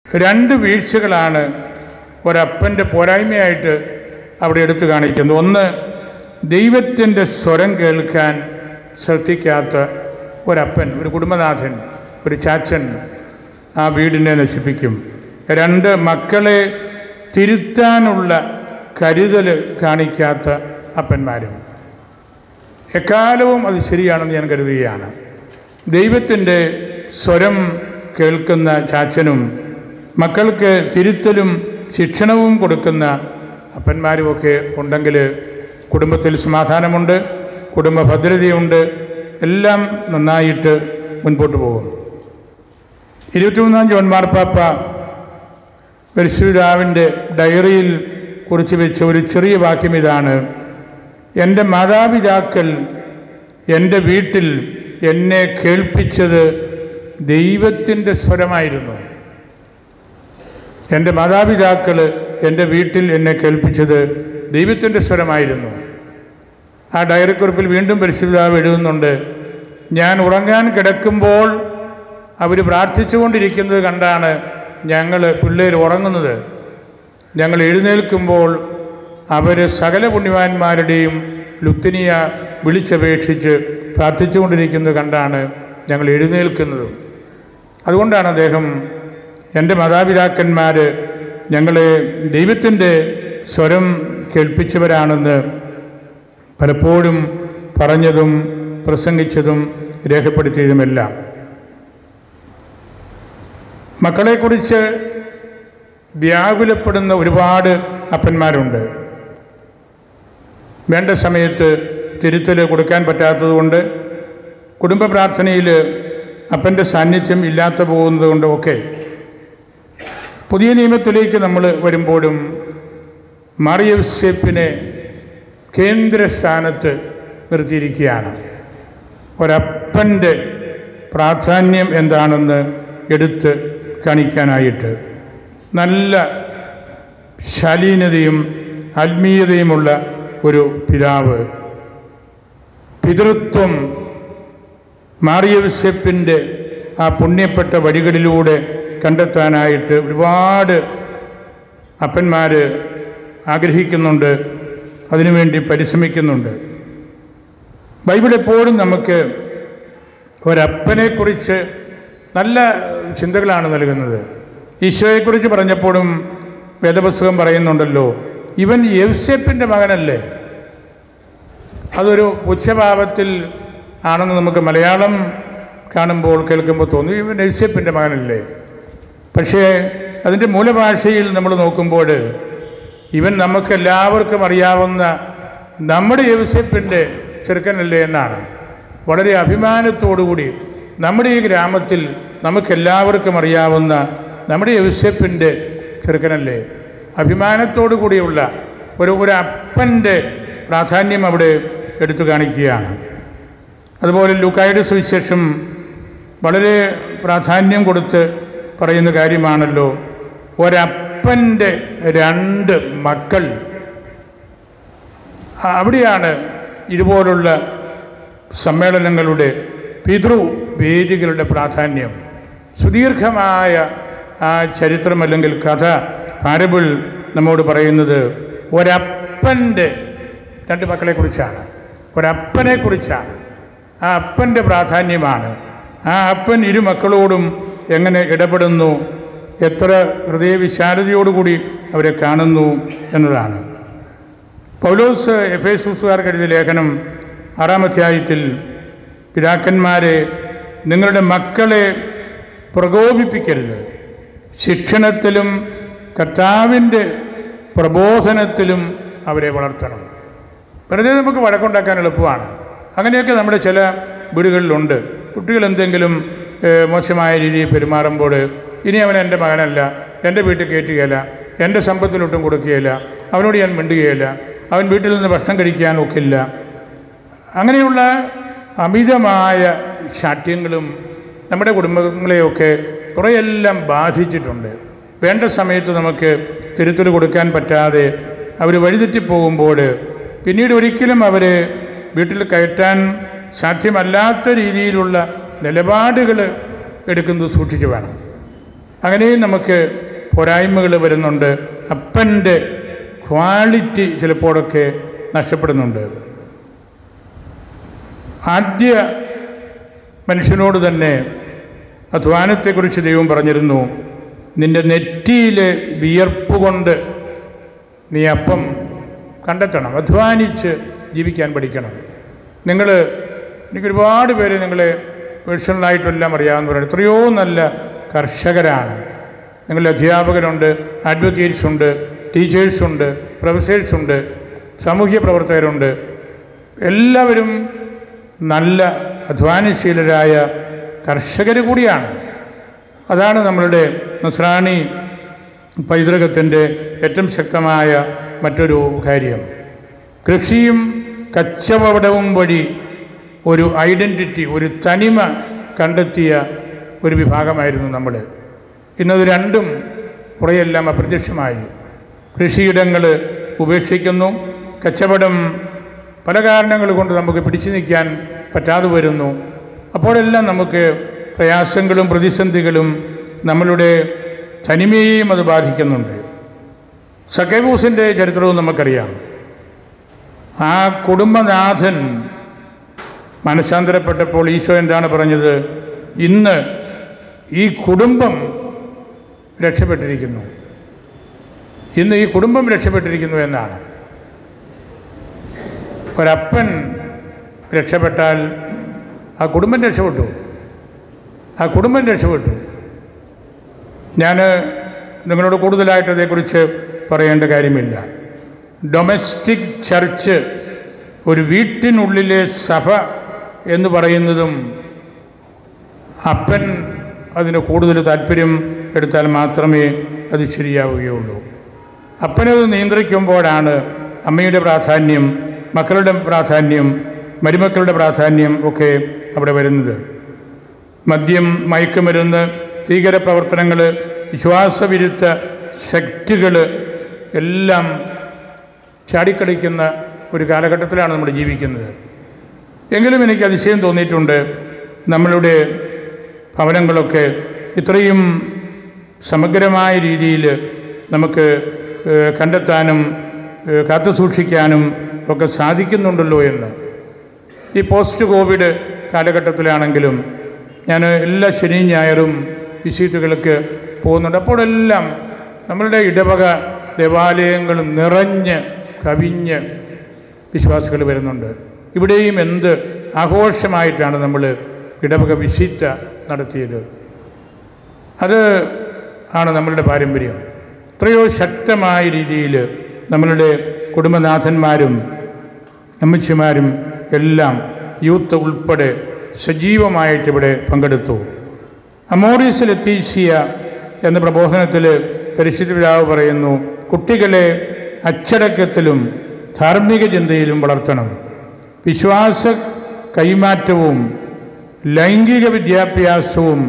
രണ്ട് വീഴ്ചകളാണ് ഒരപ്പൻ്റെ പോരായ്മയായിട്ട് അവിടെ എടുത്തു കാണിക്കുന്നത് ഒന്ന് ദൈവത്തിൻ്റെ സ്വരം കേൾക്കാൻ ശ്രദ്ധിക്കാത്ത ഒരപ്പൻ ഒരു കുടുംബനാഥൻ ഒരു ചാച്ചൻ ആ വീടിനെ നശിപ്പിക്കും രണ്ട് മക്കളെ തിരുത്താനുള്ള കരുതൽ കാണിക്കാത്ത അപ്പന്മാരും എക്കാലവും അത് ശരിയാണെന്ന് ഞാൻ കരുതുകയാണ് ദൈവത്തിൻ്റെ സ്വരം കേൾക്കുന്ന ചാച്ചനും മക്കൾക്ക് തിരുത്തലും ശിക്ഷണവും കൊടുക്കുന്ന അപ്പന്മാരുമൊക്കെ ഉണ്ടെങ്കിൽ കുടുംബത്തിൽ സമാധാനമുണ്ട് കുടുംബ ഭദ്രതയുണ്ട് എല്ലാം നന്നായിട്ട് മുൻപോട്ട് പോകും ഇരുപത്തിമൂന്നാം ജോൺ മാർപ്പാപ്പ പരിശുദ്ധാവിൻ്റെ ഡയറിയിൽ കുറിച്ച് വെച്ച ഒരു ചെറിയ വാക്യം ഇതാണ് എൻ്റെ മാതാപിതാക്കൾ എൻ്റെ വീട്ടിൽ എന്നെ കേൾപ്പിച്ചത് ദൈവത്തിൻ്റെ സ്വരമായിരുന്നു എൻ്റെ മാതാപിതാക്കൾ എൻ്റെ വീട്ടിൽ എന്നെ കേൾപ്പിച്ചത് ദൈവത്തിൻ്റെ സ്വരമായിരുന്നു ആ ഡയറിക്കുറിപ്പിൽ വീണ്ടും പരിശുദ്ധാവ് എഴുതുന്നുണ്ട് ഞാൻ ഉറങ്ങാൻ കിടക്കുമ്പോൾ അവർ പ്രാർത്ഥിച്ചുകൊണ്ടിരിക്കുന്നത് കണ്ടാണ് ഞങ്ങൾ പിള്ളേർ ഉറങ്ങുന്നത് ഞങ്ങൾ എഴുന്നേൽക്കുമ്പോൾ അവർ സകല പുണ്യവാന്മാരുടെയും ലുത്തിനിയ വിളിച്ചപേക്ഷിച്ച് പ്രാർത്ഥിച്ചുകൊണ്ടിരിക്കുന്നത് കണ്ടാണ് ഞങ്ങൾ എഴുന്നേൽക്കുന്നതും അതുകൊണ്ടാണ് അദ്ദേഹം എൻ്റെ മാതാപിതാക്കന്മാർ ഞങ്ങളെ ദൈവത്തിൻ്റെ സ്വരം കേൾപ്പിച്ചവരാണെന്ന് പലപ്പോഴും പറഞ്ഞതും പ്രസംഗിച്ചതും രേഖപ്പെടുത്തിയതുമെല്ലാം മക്കളെക്കുറിച്ച് വ്യാകുലപ്പെടുന്ന ഒരുപാട് അപ്പന്മാരുണ്ട് വേണ്ട സമയത്ത് തിരുത്തൽ കൊടുക്കാൻ പറ്റാത്തതുകൊണ്ട് കുടുംബ പ്രാർത്ഥനയിൽ അപ്പൻ്റെ സാന്നിധ്യം ഇല്ലാത്ത പോകുന്നത് കൊണ്ടും ഒക്കെ പുതിയ നിയമത്തിലേക്ക് നമ്മൾ വരുമ്പോഴും മറിയൗസേപ്പിനെ കേന്ദ്ര സ്ഥാനത്ത് നിർത്തിയിരിക്കുകയാണ് ഒരപ്പൻ്റെ പ്രാധാന്യം എന്താണെന്ന് എടുത്ത് കാണിക്കാനായിട്ട് നല്ല ശാലീനതയും ആത്മീയതയുമുള്ള ഒരു പിതാവ് പിതൃത്വം മാറിയവിശപ്പിൻ്റെ ആ പുണ്യപ്പെട്ട വഴികളിലൂടെ കണ്ടെത്താനായിട്ട് ഒരുപാട് അപ്പന്മാർ ആഗ്രഹിക്കുന്നുണ്ട് അതിനുവേണ്ടി പരിശ്രമിക്കുന്നുണ്ട് ബൈബിൾ എപ്പോഴും നമുക്ക് ഒരപ്പനെക്കുറിച്ച് നല്ല ചിന്തകളാണ് നൽകുന്നത് ഈശോയെക്കുറിച്ച് പറഞ്ഞപ്പോഴും വേദപുസ്തകം പറയുന്നുണ്ടല്ലോ ഇവൻ യൗസേപ്പിൻ്റെ മകനല്ലേ അതൊരു ഉച്ചഭാവത്തിൽ ആണെന്ന് നമുക്ക് മലയാളം കാണുമ്പോൾ കേൾക്കുമ്പോൾ തോന്നി ഇവൻ യൗസേപ്പിൻ്റെ മകനല്ലേ പക്ഷേ അതിൻ്റെ മൂലഭാഷയിൽ നമ്മൾ നോക്കുമ്പോൾ ഇവൻ നമുക്കെല്ലാവർക്കും അറിയാവുന്ന നമ്മുടെ യൗസേപ്പിൻ്റെ ചെറുക്കനല്ലേ എന്നാണ് വളരെ അഭിമാനത്തോടുകൂടി നമ്മുടെ ഈ ഗ്രാമത്തിൽ നമുക്കെല്ലാവർക്കും അറിയാവുന്ന നമ്മുടെ യൗസേപ്പിൻ്റെ ചെറുക്കനല്ലേ അഭിമാനത്തോടു കൂടിയുള്ള ഒരു ഒരു അപ്പൻ്റെ പ്രാധാന്യം അവിടെ എടുത്തു കാണിക്കുകയാണ് അതുപോലെ ലൂക്കായുടെ സുവിശേഷം വളരെ പ്രാധാന്യം കൊടുത്ത് പറയുന്ന കാര്യമാണല്ലോ ഒരപ്പൻ്റെ രണ്ട് മക്കൾ ആ, അവിടെയാണ് ഇതുപോലുള്ള സമ്മേളനങ്ങളുടെ പിതൃവേദികളുടെ പ്രാധാന്യം സുദീർഘമായ ആ ചരിത്രം അല്ലെങ്കിൽ കഥ പാരബിൾ നമ്മോട് പറയുന്നത് ഒരപ്പൻ്റെ രണ്ട് മക്കളെക്കുറിച്ചാണ് ഒരപ്പനെക്കുറിച്ചാണ് ആ അപ്പൻ്റെ പ്രാധാന്യമാണ് ആ അപ്പൻ ഇരു മക്കളോടും എങ്ങനെ ഇടപെടുന്നു എത്ര ഹൃദയവിശാലതയോടുകൂടി അവരെ കാണുന്നു എന്നതാണ് പൗലോസ് എഫ് എസുകാർക്ക് എഴുതിയ ലേഖനം ആറാം അധ്യായത്തിൽ പിതാക്കന്മാരെ നിങ്ങളുടെ മക്കളെ പ്രകോപിപ്പിക്കരുത് ശിക്ഷണത്തിലും കർത്താവിൻ്റെ പ്രബോധനത്തിലും അവരെ വളർത്തണം വെറുതെ നമുക്ക് വഴക്കുണ്ടാക്കാൻ എളുപ്പമാണ് അങ്ങനെയൊക്കെ നമ്മുടെ ചില വീടുകളിലുണ്ട് കുട്ടികൾ എന്തെങ്കിലും ഏഹ്, മോശമായ രീതിയിൽ പെരുമാറുമ്പോൾ ഇനി അവൻ എൻ്റെ മകനല്ല എൻ്റെ വീട്ടിൽ കയറ്റുകയില്ല എൻ്റെ സമ്പത്തിലൊട്ടും കൊടുക്കുകയില്ല അവനോട് ഞാൻ മിണ്ടുകയില്ല അവൻ വീട്ടിൽ നിന്ന് ഭക്ഷണം കഴിക്കാൻ ഒക്കില്ല അങ്ങനെയുള്ള അമിതമായ ശാഠ്യങ്ങളും നമ്മുടെ കുടുംബങ്ങളെയൊക്കെ കുറേയെല്ലാം ബാധിച്ചിട്ടുണ്ട് വേണ്ട സമയത്ത് നമുക്ക് തിരുത്തൽ കൊടുക്കാൻ പറ്റാതെ അവർ വഴിതെറ്റിപ്പോകുമ്പോൾ പിന്നീട് ഒരിക്കലും അവർ വീട്ടിൽ കയറ്റാൻ സാധ്യമല്ലാത്ത രീതിയിലുള്ള നിലപാടുകൾ എടുക്കുന്നത് സൂക്ഷിച്ചു വേണം അങ്ങനെയും നമുക്ക് പോരായ്മകൾ വരുന്നുണ്ട് അപ്പൻ്റെ ക്വാളിറ്റി ചിലപ്പോഴൊക്കെ നഷ്ടപ്പെടുന്നുണ്ട് ആദ്യ മനുഷ്യനോട് തന്നെ അധ്വാനത്തെക്കുറിച്ച് ദൈവം പറഞ്ഞിരുന്നു നിന്റെ നെറ്റിയിലെ വിയർപ്പ് കൊണ്ട് നീ അപ്പം കണ്ടെത്തണം അധ്വാനിച്ച് ജീവിക്കാൻ പഠിക്കണം നിങ്ങൾ എനിക്ക് ഒരുപാട് പേര് നിങ്ങളെ പേഴ്സണലായിട്ടെല്ലാം അറിയാവുന്നവരാണ് എത്രയോ നല്ല കർഷകരാണ് നിങ്ങളുടെ അധ്യാപകരുണ്ട് അഡ്വക്കേറ്റ്സ് ഉണ്ട് ടീച്ചേഴ്സ് ഉണ്ട് പ്രൊഫസേഴ്സ് ഉണ്ട് സാമൂഹ്യ പ്രവർത്തകരുണ്ട് എല്ലാവരും നല്ല അധ്വാനശീലരായ കർഷകർ കൂടിയാണ് അതാണ് നമ്മളുടെ നസ്രാണി പൈതൃകത്തിൻ്റെ ഏറ്റവും ശക്തമായ മറ്റൊരു കാര്യം കൃഷിയും കച്ചവടവും വഴി ഒരു ഐഡൻറ്റിറ്റി ഒരു തനിമ കണ്ടെത്തിയ ഒരു വിഭാഗമായിരുന്നു നമ്മൾ ഇന്നത് രണ്ടും കുറെയെല്ലാം അപ്രത്യക്ഷമായി കൃഷിയിടങ്ങൾ ഉപേക്ഷിക്കുന്നു കച്ചവടം പല കാരണങ്ങൾ കൊണ്ട് നമുക്ക് പിടിച്ചു നിൽക്കാൻ പറ്റാതെ വരുന്നു അപ്പോഴെല്ലാം നമുക്ക് പ്രയാസങ്ങളും പ്രതിസന്ധികളും നമ്മളുടെ തനിമയെയും അത് ബാധിക്കുന്നുണ്ട് സക്കേബൂസിൻ്റെ ചരിത്രവും നമുക്കറിയാം ആ കുടുംബനാഥൻ മനഃശാന്തരപ്പെട്ടപ്പോൾ ഈശോ എന്താണ് പറഞ്ഞത് ഇന്ന് ഈ കുടുംബം രക്ഷപ്പെട്ടിരിക്കുന്നു ഇന്ന് ഈ കുടുംബം രക്ഷപ്പെട്ടിരിക്കുന്നു എന്നാണ് ഒരപ്പൻ രക്ഷപ്പെട്ടാൽ ആ കുടുംബം രക്ഷപ്പെട്ടു ആ കുടുംബം രക്ഷപ്പെട്ടു ഞാൻ നിങ്ങളോട് കൂടുതലായിട്ട് അതേക്കുറിച്ച് പറയേണ്ട കാര്യമില്ല ഡൊമസ്റ്റിക് ചർച്ച് ഒരു വീട്ടിനുള്ളിലെ സഭ എന്ന് പറയുന്നതും അപ്പൻ അതിന് കൂടുതൽ താല്പര്യം എടുത്താൽ മാത്രമേ അത് ശരിയാവുകയുള്ളൂ അപ്പനത് നിയന്ത്രിക്കുമ്പോഴാണ് അമ്മയുടെ പ്രാധാന്യം മക്കളുടെ പ്രാധാന്യം മരുമക്കളുടെ പ്രാധാന്യം ഒക്കെ അവിടെ വരുന്നത് മദ്യം മയക്കുമരുന്ന് ഭീകരപ്രവർത്തനങ്ങൾ വിശ്വാസവിരുദ്ധ ശക്തികൾ എല്ലാം ചാടിക്കളിക്കുന്ന ഒരു കാലഘട്ടത്തിലാണ് നമ്മൾ ജീവിക്കുന്നത് എങ്കിലും എനിക്ക് അതിശയം തോന്നിയിട്ടുണ്ട് നമ്മളുടെ ഭവനങ്ങളൊക്കെ ഇത്രയും സമഗ്രമായ രീതിയിൽ നമുക്ക് ഏഹ്, കണ്ടെത്താനും ഏഹ്, കാത്തു സൂക്ഷിക്കാനും ഒക്കെ സാധിക്കുന്നുണ്ടല്ലോ എന്ന് ഈ പോസ്റ്റ് കോവിഡ് കാലഘട്ടത്തിലാണെങ്കിലും ഞാൻ എല്ലാ ശനിയും ഞായറും വിസിറ്റുകൾക്ക് പോകുന്നുണ്ട് അപ്പോഴെല്ലാം നമ്മളുടെ ഇടവക ദേവാലയങ്ങളും നിറഞ്ഞ് കവിഞ്ഞ് വിശ്വാസികൾ വരുന്നുണ്ട് ഇവിടെയും എന്ത് ആഘോഷമായിട്ടാണ് നമ്മൾ ഇടവക വിസിറ്റ് നടത്തിയത് അത് ആണ് നമ്മളുടെ പാരമ്പര്യം എത്രയോ ശക്തമായ രീതിയിൽ നമ്മളുടെ കുടുംബനാഥന്മാരും അമ്മച്ചിമാരും എല്ലാം യൂത്ത് ഉൾപ്പെടെ സജീവമായിട്ട് ഇവിടെ പങ്കെടുത്തു അമോറിയസ് ലത്തീസിയ എന്ന പ്രബോധനത്തിൽ പരിശുദ്ധ പിതാവ് പറയുന്നു കുട്ടികളെ അച്ചടക്കത്തിലും ധാർമ്മിക ചിന്തയിലും വളർത്തണം വിശ്വാസ കൈമാറ്റവും ലൈംഗിക വിദ്യാഭ്യാസവും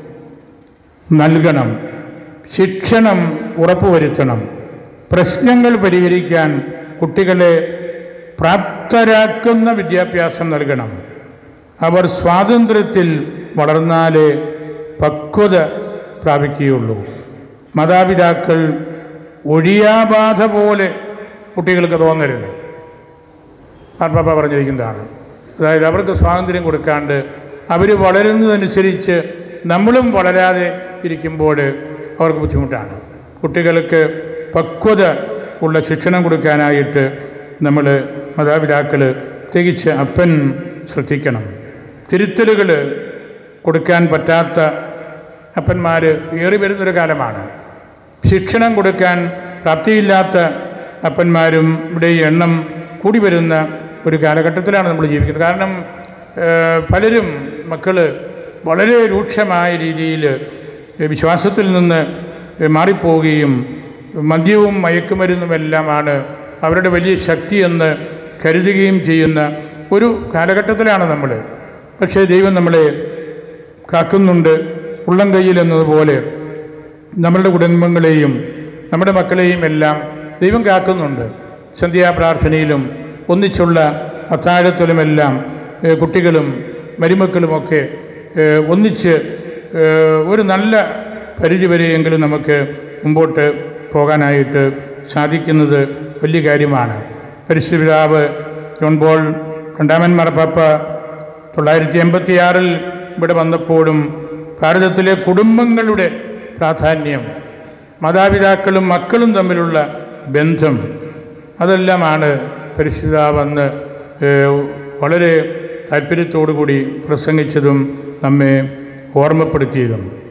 നൽകണം ശിക്ഷണം ഉറപ്പുവരുത്തണം പ്രശ്നങ്ങൾ പരിഹരിക്കാൻ കുട്ടികളെ പ്രാപ്തരാക്കുന്ന വിദ്യാഭ്യാസം നൽകണം അവർ സ്വാതന്ത്ര്യത്തിൽ വളർന്നാലേ പക്വത പ്രാപിക്കുകയുള്ളൂ മാതാപിതാക്കൾ ഒഴിയാബാധ പോലെ കുട്ടികൾക്ക് തോന്നരുത് മാർപ്പാപ്പ പറഞ്ഞിരിക്കുന്നതാണ് അതായത് അവർക്ക് സ്വാതന്ത്ര്യം കൊടുക്കാണ്ട് അവർ വളരുന്നതനുസരിച്ച് നമ്മളും വളരാതെ ഇരിക്കുമ്പോൾ അവർക്ക് ബുദ്ധിമുട്ടാണ് കുട്ടികൾക്ക് പക്വത ഉള്ള ശിക്ഷണം കൊടുക്കാനായിട്ട് നമ്മൾ മാതാപിതാക്കൾ പ്രത്യേകിച്ച് അപ്പൻ ശ്രദ്ധിക്കണം തിരുത്തലുകൾ കൊടുക്കാൻ പറ്റാത്ത അപ്പന്മാർ ഏറി വരുന്നൊരു കാലമാണ് ശിക്ഷണം കൊടുക്കാൻ പ്രാപ്തിയില്ലാത്ത അപ്പന്മാരും ഇവിടെ ഈ എണ്ണം കൂടി വരുന്ന ഒരു കാലഘട്ടത്തിലാണ് നമ്മൾ ജീവിക്കുന്നത് കാരണം ഏഹ്, പലരും മക്കൾ വളരെ രൂക്ഷമായ രീതിയിൽ വിശ്വാസത്തിൽ നിന്ന് മാറിപ്പോവുകയും മദ്യവും മയക്കുമരുന്നുമെല്ലാമാണ് അവരുടെ വലിയ ശക്തിയെന്ന് കരുതുകയും ചെയ്യുന്ന ഒരു കാലഘട്ടത്തിലാണ് നമ്മൾ പക്ഷേ ദൈവം നമ്മളെ കാക്കുന്നുണ്ട് ഉള്ളം കയ്യിൽ എന്നതുപോലെ നമ്മളുടെ കുടുംബങ്ങളെയും നമ്മുടെ മക്കളെയും എല്ലാം ദൈവം കാക്കുന്നുണ്ട് സന്ധ്യാപ്രാർത്ഥനയിലും ഒന്നിച്ചുള്ള അത്താഴത്തിലുമെല്ലാം ഏഹ്, കുട്ടികളും മരുമക്കളുമൊക്കെ ഏഹ്, ഒന്നിച്ച് ഏഹ്, ഒരു നല്ല പരിധിവരെയെങ്കിലും നമുക്ക് മുമ്പോട്ട് പോകാനായിട്ട് സാധിക്കുന്നത് വലിയ കാര്യമാണ് പരിശുപിതാവ് ജോൺ പോൾ രണ്ടാമൻ മാർപ്പാപ്പ തൊള്ളായിരത്തി എൺപത്തിയാറിൽ ഇവിടെ വന്നപ്പോഴും ഭാരതത്തിലെ കുടുംബങ്ങളുടെ പ്രാധാന്യം മാതാപിതാക്കളും മക്കളും തമ്മിലുള്ള ബന്ധം അതെല്ലാമാണ് പരിശുദ്ധാവെന്ന് വളരെ താല്പര്യത്തോടു കൂടി പ്രസംഗിച്ചതും നമ്മെ ഓർമ്മപ്പെടുത്തിയതും